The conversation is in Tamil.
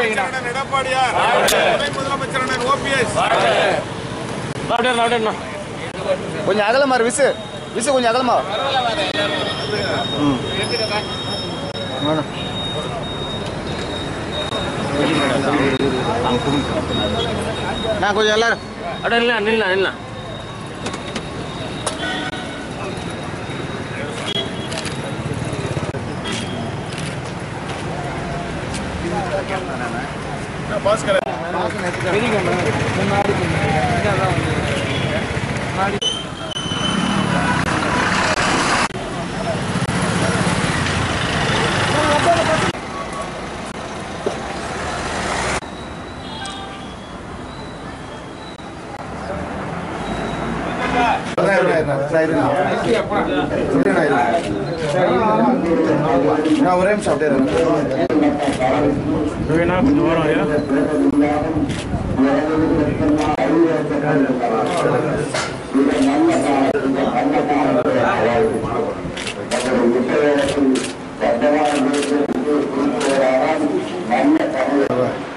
முதலமைச்சர் எடப்பாடியார் துணை முதலமைச்சர் அண்ணன் ஓபிஎஸ் கொஞ்சம் அகலமா இரு, விசு விசு கொஞ்சம் அகலமா ம். வேணாம். நான் கொஞ்சம் எல்லாரும் அட இல்ல நில்ல நில்ல பாஸ்கர் நான் ஒரே நிமிஷம் அப்படியே இருங்க. நல்ல